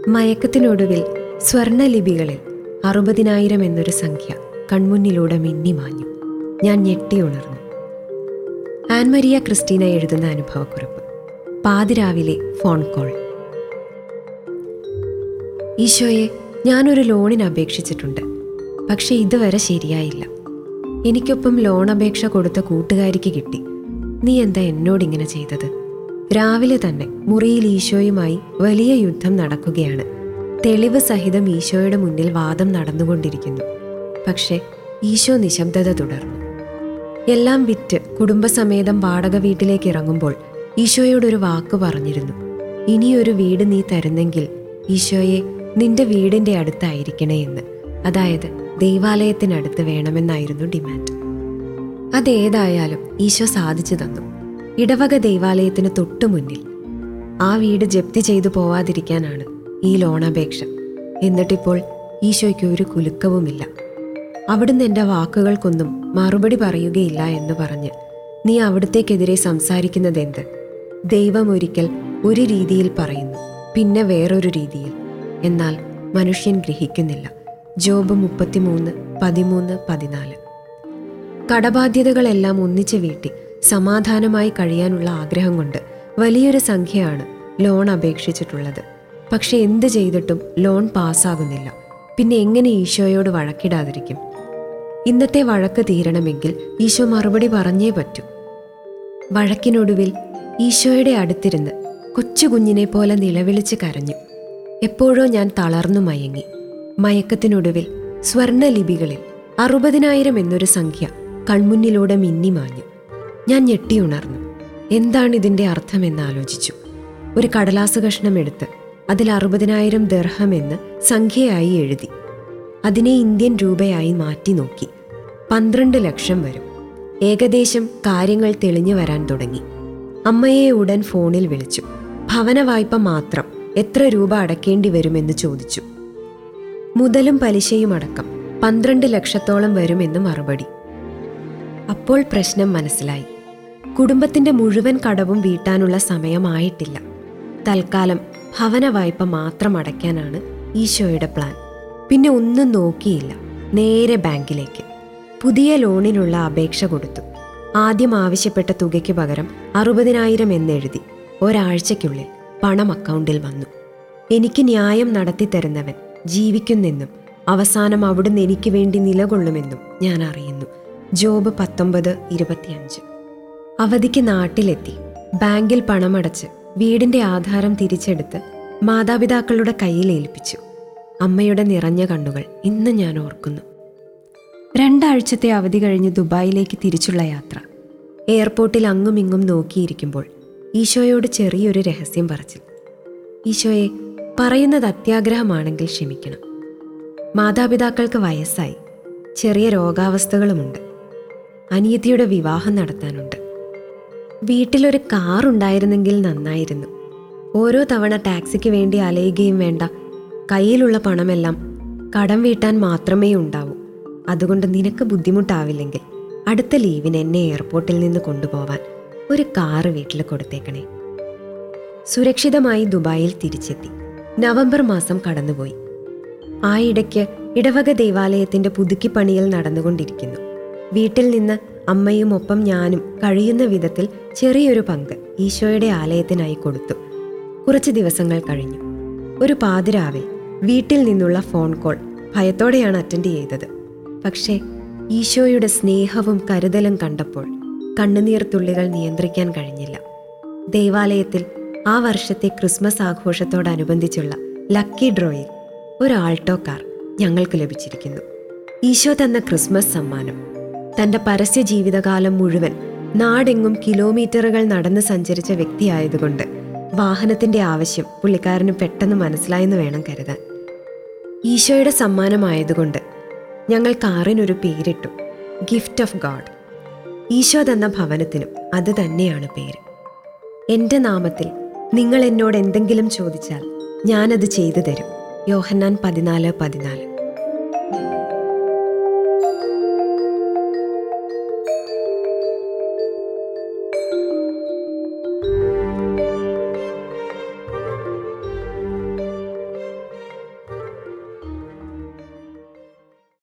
മയക്കത്തിനൊടുവിൽ സ്വർണലിപികളിൽ അറുപതിനായിരം എന്നൊരു സംഖ്യ കൺമുന്നിലൂടെ മിന്നിമാഞ്ഞു ഞാൻ ഞെട്ടിയുണർന്നു ആൻമരിയ ക്രിസ്റ്റീന എഴുതുന്ന അനുഭവക്കുറിപ്പ് പാതിരാവിലെ ഫോൺ കോൾ ഈശോയെ ഞാനൊരു ലോണിന് അപേക്ഷിച്ചിട്ടുണ്ട് പക്ഷെ ഇതുവരെ ശരിയായില്ല എനിക്കൊപ്പം ലോൺ അപേക്ഷ കൊടുത്ത കൂട്ടുകാരിക്ക് കിട്ടി നീ എന്താ എന്നോടിങ്ങനെ ചെയ്തത് രാവിലെ തന്നെ മുറിയിൽ ഈശോയുമായി വലിയ യുദ്ധം നടക്കുകയാണ് തെളിവ് സഹിതം ഈശോയുടെ മുന്നിൽ വാദം നടന്നുകൊണ്ടിരിക്കുന്നു പക്ഷെ ഈശോ നിശബ്ദത തുടർന്നു എല്ലാം വിറ്റ് കുടുംബസമേതം വാടക വീട്ടിലേക്ക് ഇറങ്ങുമ്പോൾ ഈശോയോടൊരു വാക്ക് പറഞ്ഞിരുന്നു ഇനിയൊരു വീട് നീ തരുന്നെങ്കിൽ ഈശോയെ നിന്റെ വീടിന്റെ അടുത്തായിരിക്കണേ എന്ന് അതായത് ദൈവാലയത്തിനടുത്ത് വേണമെന്നായിരുന്നു ഡിമാൻഡ് അതേതായാലും ഈശോ സാധിച്ചു തന്നു ഇടവക ദൈവാലയത്തിന് തൊട്ടു മുന്നിൽ ആ വീട് ജപ്തി ചെയ്തു പോവാതിരിക്കാനാണ് ഈ ലോണപേക്ഷ എന്നിട്ടിപ്പോൾ ഈശോയ്ക്ക് ഒരു കുലുക്കവുമില്ല അവിടുന്ന് എൻ്റെ വാക്കുകൾക്കൊന്നും മറുപടി പറയുകയില്ല എന്ന് പറഞ്ഞ് നീ അവിടത്തേക്കെതിരെ സംസാരിക്കുന്നതെന്ത് ദൈവം ഒരിക്കൽ ഒരു രീതിയിൽ പറയുന്നു പിന്നെ വേറൊരു രീതിയിൽ എന്നാൽ മനുഷ്യൻ ഗ്രഹിക്കുന്നില്ല ജോബ് മുപ്പത്തിമൂന്ന് പതിമൂന്ന് പതിനാല് കടബാധ്യതകളെല്ലാം ഒന്നിച്ച് വീട്ടി സമാധാനമായി കഴിയാനുള്ള ആഗ്രഹം കൊണ്ട് വലിയൊരു സംഖ്യയാണ് ലോൺ അപേക്ഷിച്ചിട്ടുള്ളത് പക്ഷെ എന്ത് ചെയ്തിട്ടും ലോൺ പാസ്സാകുന്നില്ല പിന്നെ എങ്ങനെ ഈശോയോട് വഴക്കിടാതിരിക്കും ഇന്നത്തെ വഴക്ക് തീരണമെങ്കിൽ ഈശോ മറുപടി പറഞ്ഞേ പറ്റൂ വഴക്കിനൊടുവിൽ ഈശോയുടെ അടുത്തിരുന്ന് കൊച്ചു കുഞ്ഞിനെ പോലെ നിലവിളിച്ച് കരഞ്ഞു എപ്പോഴോ ഞാൻ തളർന്നു മയങ്ങി മയക്കത്തിനൊടുവിൽ സ്വർണലിപികളിൽ അറുപതിനായിരം എന്നൊരു സംഖ്യ കൺമുന്നിലൂടെ മിന്നിമാഞ്ഞു ഞാൻ ഞെട്ടിയുണർന്നു എന്താണ് ഇതിന്റെ അർത്ഥമെന്ന് ആലോചിച്ചു ഒരു കടലാസ് കഷ്ണം എടുത്ത് അതിൽ അറുപതിനായിരം ദർഹം എന്ന് സംഖ്യയായി എഴുതി അതിനെ ഇന്ത്യൻ രൂപയായി മാറ്റി നോക്കി പന്ത്രണ്ട് ലക്ഷം വരും ഏകദേശം കാര്യങ്ങൾ തെളിഞ്ഞു വരാൻ തുടങ്ങി അമ്മയെ ഉടൻ ഫോണിൽ വിളിച്ചു ഭവന വായ്പ മാത്രം എത്ര രൂപ അടക്കേണ്ടി വരുമെന്ന് ചോദിച്ചു മുതലും പലിശയും അടക്കം പന്ത്രണ്ട് ലക്ഷത്തോളം വരുമെന്ന് മറുപടി അപ്പോൾ പ്രശ്നം മനസ്സിലായി കുടുംബത്തിന്റെ മുഴുവൻ കടവും വീട്ടാനുള്ള സമയമായിട്ടില്ല തൽക്കാലം ഭവന വായ്പ മാത്രം അടയ്ക്കാനാണ് ഈശോയുടെ പ്ലാൻ പിന്നെ ഒന്നും നോക്കിയില്ല നേരെ ബാങ്കിലേക്ക് പുതിയ ലോണിനുള്ള അപേക്ഷ കൊടുത്തു ആദ്യം ആവശ്യപ്പെട്ട തുകയ്ക്ക് പകരം അറുപതിനായിരം എന്നെഴുതി ഒരാഴ്ചയ്ക്കുള്ളിൽ പണം അക്കൗണ്ടിൽ വന്നു എനിക്ക് ന്യായം നടത്തിത്തരുന്നവൻ ജീവിക്കുന്നെന്നും അവസാനം അവിടുന്ന് എനിക്ക് വേണ്ടി നിലകൊള്ളുമെന്നും ഞാൻ അറിയുന്നു ജോബ് പത്തൊമ്പത് ഇരുപത്തിയഞ്ച് അവധിക്ക് നാട്ടിലെത്തി ബാങ്കിൽ പണമടച്ച് വീടിന്റെ ആധാരം തിരിച്ചെടുത്ത് മാതാപിതാക്കളുടെ കയ്യിൽ ഏൽപ്പിച്ചു അമ്മയുടെ നിറഞ്ഞ കണ്ണുകൾ ഇന്ന് ഞാൻ ഓർക്കുന്നു രണ്ടാഴ്ചത്തെ അവധി കഴിഞ്ഞ് ദുബായിലേക്ക് തിരിച്ചുള്ള യാത്ര എയർപോർട്ടിൽ അങ്ങും ഇങ്ങും നോക്കിയിരിക്കുമ്പോൾ ഈശോയോട് ചെറിയൊരു രഹസ്യം പറച്ചിൽ ഈശോയെ പറയുന്നത് അത്യാഗ്രഹമാണെങ്കിൽ ക്ഷമിക്കണം മാതാപിതാക്കൾക്ക് വയസ്സായി ചെറിയ രോഗാവസ്ഥകളുമുണ്ട് അനിയത്തിയുടെ വിവാഹം നടത്താനുണ്ട് വീട്ടിലൊരു കാർ ഉണ്ടായിരുന്നെങ്കിൽ നന്നായിരുന്നു ഓരോ തവണ ടാക്സിക്ക് വേണ്ടി അലയുകയും വേണ്ട കയ്യിലുള്ള പണമെല്ലാം കടം വീട്ടാൻ മാത്രമേ ഉണ്ടാവൂ അതുകൊണ്ട് നിനക്ക് ബുദ്ധിമുട്ടാവില്ലെങ്കിൽ അടുത്ത ലീവിന് എന്നെ എയർപോർട്ടിൽ നിന്ന് കൊണ്ടുപോവാൻ ഒരു കാറ് വീട്ടിൽ കൊടുത്തേക്കണേ സുരക്ഷിതമായി ദുബായിൽ തിരിച്ചെത്തി നവംബർ മാസം കടന്നുപോയി ആ ഇടയ്ക്ക് ഇടവക ദേവാലയത്തിന്റെ പുതുക്കിപ്പണിയിൽ നടന്നുകൊണ്ടിരിക്കുന്നു വീട്ടിൽ നിന്ന് അമ്മയും ഒപ്പം ഞാനും കഴിയുന്ന വിധത്തിൽ ചെറിയൊരു പങ്ക് ഈശോയുടെ ആലയത്തിനായി കൊടുത്തു കുറച്ച് ദിവസങ്ങൾ കഴിഞ്ഞു ഒരു പാതിരാവിൽ വീട്ടിൽ നിന്നുള്ള ഫോൺ കോൾ ഭയത്തോടെയാണ് അറ്റൻഡ് ചെയ്തത് പക്ഷേ ഈശോയുടെ സ്നേഹവും കരുതലും കണ്ടപ്പോൾ കണ്ണുനീർ തുള്ളികൾ നിയന്ത്രിക്കാൻ കഴിഞ്ഞില്ല ദേവാലയത്തിൽ ആ വർഷത്തെ ക്രിസ്മസ് ആഘോഷത്തോടനുബന്ധിച്ചുള്ള ലക്കി ഡ്രോയിൽ ഒരു ആൾട്ടോ കാർ ഞങ്ങൾക്ക് ലഭിച്ചിരിക്കുന്നു ഈശോ തന്ന ക്രിസ്മസ് സമ്മാനം തന്റെ പരസ്യ ജീവിതകാലം മുഴുവൻ നാടെങ്ങും കിലോമീറ്ററുകൾ നടന്ന് സഞ്ചരിച്ച വ്യക്തിയായതുകൊണ്ട് വാഹനത്തിന്റെ ആവശ്യം പുള്ളിക്കാരന് പെട്ടെന്ന് മനസ്സിലായെന്ന് വേണം കരുതാൻ ഈശോയുടെ സമ്മാനമായതുകൊണ്ട് ഞങ്ങൾ കാറിനൊരു പേരിട്ടു ഗിഫ്റ്റ് ഓഫ് ഗാഡ് ഈശോ തന്ന ഭവനത്തിനും അത് തന്നെയാണ് പേര് എൻ്റെ നാമത്തിൽ നിങ്ങൾ എന്നോട് എന്തെങ്കിലും ചോദിച്ചാൽ ഞാനത് ചെയ്തു തരും യോഹന്നാൻ പതിനാല് പതിനാല്